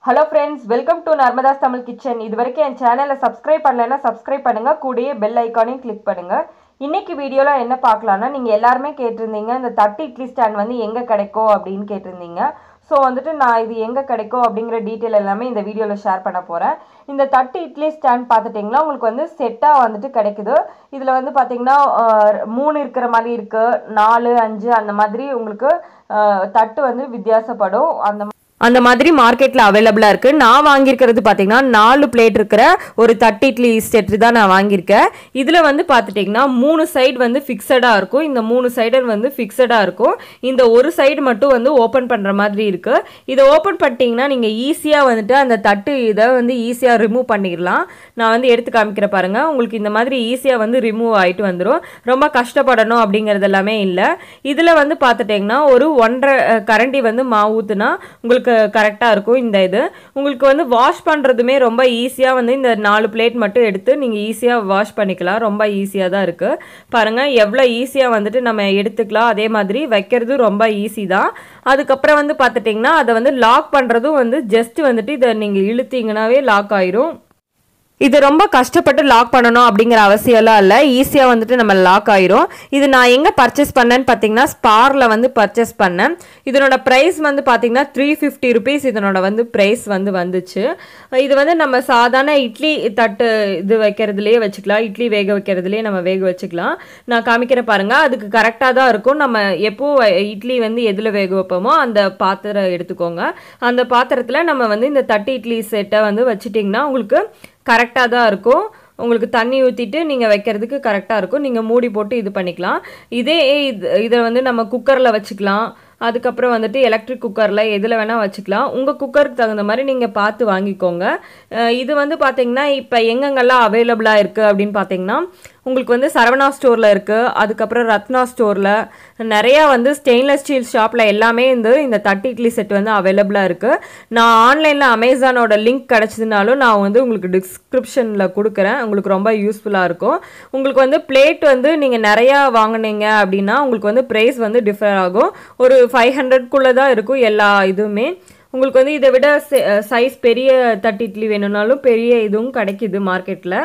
hello friends welcome to Narmada's Tamil kitchen இது வரைக்கும் என் சேனலை சப்ஸ்கிரைப் பண்ணலைன்னா சப்ஸ்கிரைப் பண்ணுங்க கூடயே பெல் ஐக்கானையும் கிளிக் பண்ணுங்க இன்னைக்கு வீடியோவில் என்ன பார்க்கலாம்னா நீங்கள் எல்லாருமே கேட்டிருந்தீங்க இந்த தட்டு இட்லி ஸ்டாண்ட் வந்து எங்கே கிடைக்கும் அப்படின்னு கேட்டிருந்தீங்க ஸோ வந்துட்டு நான் இது எங்கே கிடைக்கும் அப்படிங்கிற டீட்டெயில் எல்லாமே இந்த வீடியோவில் ஷேர் பண்ண போகிறேன் இந்த தட்டு இட்லி ஸ்டாண்ட் பார்த்துட்டிங்கன்னா உங்களுக்கு வந்து செட்டாக வந்துட்டு கிடைக்குது இதில் வந்து பார்த்தீங்கன்னா ஆஹ், மூணு இருக்கிற மாதிரி இருக்குது நாலு அஞ்சு அந்த மாதிரி உங்களுக்கு ஆஹ், தட்டு வந்து வித்தியாசப்படும் அந்த அந்த மாதிரி மார்க்கெட்டில் அவைலபிளாக இருக்குது நான் வாங்கியிருக்கிறது பார்த்தீங்கன்னா நாலு பிளேட் இருக்கிற ஒரு தட்டு இட்லி செட் தான் நான் வாங்கியிருக்கேன் இதில் வந்து பார்த்துட்டிங்கன்னா மூணு சைடு வந்து ஃபிக்ஸடாக இருக்கும் இந்த மூணு சைடு வந்து ஃபிக்ஸடாக இருக்கும் இந்த ஒரு சைடு மட்டும் வந்து ஓப்பன் பண்ணுற மாதிரி இருக்குது இதை ஓப்பன் பண்ணிட்டீங்கன்னா நீங்கள் ஈஸியாக வந்துட்டு அந்த தட்டு இதை வந்து ஈஸியாக ரிமூவ் பண்ணிடலாம் நான் வந்து எடுத்து காமிக்கிற பாருங்க உங்களுக்கு இந்த மாதிரி ஈஸியாக வந்து ரிமூவ் ஆகிட்டு வந்துடும் ரொம்ப கஷ்டப்படணும் அப்படிங்கிறது எல்லாமே இல்லை இதில் வந்து பார்த்துட்டிங்கன்னா ஒரு ஒன்றரை அஹ், கரண்டி வந்து மாவு ஊற்றுனா உங்களுக்கு கரெக்டாக இருக்கும் இந்த இது உங்களுக்கு வந்து வாஷ் பண்ணுறதுமே ரொம்ப ஈஸியாக வந்து இந்த நாலு பிளேட் மட்டும் எடுத்து நீங்கள் ஈஸியாக வாஷ் பண்ணிக்கலாம் ரொம்ப ஈஸியாக தான் இருக்குது பாருங்கள் எவ்வளோ ஈஸியாக வந்துட்டு நம்ம எடுத்துக்கலாம் அதே மாதிரி வைக்கிறது ரொம்ப ஈஸி தான் அதுக்கப்புறம் வந்து பார்த்துட்டிங்கன்னா அதை வந்து லாக் பண்ணுறதும் வந்து ஜஸ்ட் வந்துட்டு இதை நீங்கள் இழுத்தீங்கன்னாவே லாக் ஆயிரும் இது ரொம்ப கஷ்டப்பட்டு லாக் பண்ணணும் அப்படிங்கிற அவசியம்லாம் இல்லை ஈஸியாக வந்துட்டு நம்ம லாக் ஆயிரும் இது நான் எங்கே பர்ச்சேஸ் பண்ணேன்னு பார்த்தீங்கன்னா ஸ்பாரில் வந்து பர்ச்சேஸ் பண்ணேன் இதனோட ப்ரைஸ் வந்து பார்த்தீங்கன்னா த்ரீ ஃபிஃப்டி ருபீஸ் இதனோட வந்து ப்ரைஸ் வந்து வந்துச்சு இது வந்து நம்ம சாதாரண இட்லி தட்டு இது வைக்கிறதுலேயே வச்சுக்கலாம் இட்லி வேக வைக்கிறதுலேயே நம்ம வேக வச்சுக்கலாம் நான் காமிக்கிற பாருங்க அதுக்கு கரெக்டாக தான் இருக்கும் நம்ம எப்போ இட்லி வந்து எதில் வேக வைப்போமோ அந்த பாத்திரம் எடுத்துக்கோங்க அந்த பாத்திரத்தில் நம்ம வந்து இந்த தட்டு இட்லி செட்டை வந்து வச்சிட்டிங்கன்னா உங்களுக்கு கரெக்டாக தான் இருக்கும் உங்களுக்கு தண்ணி ஊற்றிட்டு நீங்கள் வைக்கிறதுக்கு கரெக்டாக இருக்கும் நீங்கள் மூடி போட்டு இது பண்ணிக்கலாம் இதே இது இதை வந்து நம்ம குக்கரில் வச்சுக்கலாம் அதுக்கப்புறம் வந்துட்டு எலக்ட்ரிக் குக்கரில் எதில் வேணால் வச்சுக்கலாம் உங்கள் குக்கருக்கு தகுந்த மாதிரி நீங்கள் பார்த்து வாங்கிக்கோங்க அஹ் இது வந்து பார்த்தீங்கன்னா இப்போ எங்கெங்கெல்லாம் அவைலபிளாக இருக்குது அப்படின்னு பார்த்தீங்கன்னா உங்களுக்கு வந்து சரவணா ஸ்டோரில் இருக்குது அதுக்கப்புறம் ரத்னா ஸ்டோரில் நிறையா வந்து ஸ்டெயின்லெஸ் ஸ்டீல் ஷாப்பில் எல்லாமே வந்து இந்த தட்டு இட்லி செட் வந்து அவைலபிளாக இருக்குது நான் ஆன்லைனில் அமேசானோட லிங்க் கிடச்சதுனாலும் நான் வந்து உங்களுக்கு டிஸ்கிரிப்ஷனில் கொடுக்குறேன் உங்களுக்கு ரொம்ப யூஸ்ஃபுல்லாக இருக்கும் உங்களுக்கு வந்து பிளேட் வந்து நீங்கள் நிறையா வாங்குனீங்க அப்படின்னா உங்களுக்கு வந்து ப்ரைஸ் வந்து டிஃபர் ஆகும் ஒரு ஃபைவ் ஹண்ட்ரட்குள்ளே தான் இருக்கும் எல்லா இதுவுமே உங்களுக்கு வந்து இதை விட சைஸ் பெரிய தட்டு இட்லி வேணும்னாலும் பெரிய இதுவும் கிடைக்குது மார்க்கெட்டில்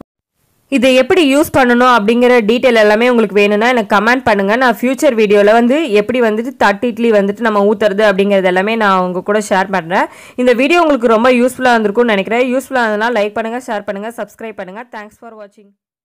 இதை எப்படி யூஸ் பண்ணணும் அப்படிங்கிற டீட்டெயில் எல்லாமே உங்களுக்கு வேணும்னா எனக்கு கமெண்ட் பண்ணுங்கள் நான் ஃபியூச்சர் வீடியோவில் வந்து எப்படி வந்துட்டு தட்டு இட்லி வந்துட்டு நம்ம ஊற்றுறது அப்படிங்கிறது எல்லாமே நான் உங்கள் கூட ஷேர் பண்ணுறேன் இந்த வீடியோ உங்களுக்கு ரொம்ப யூஸ்ஃபுல்லாக இருந்திருக்கும்னு நினைக்கிறேன் யூஸ்ஃபுல்லாக இருந்ததுனா லைக் பண்ணுங்கள் ஷேர் பண்ணுங்கள் சப்ஸ்கிரைப் பண்ணுங்கள் தேங்க்ஸ் ஃபார் வாட்சிங்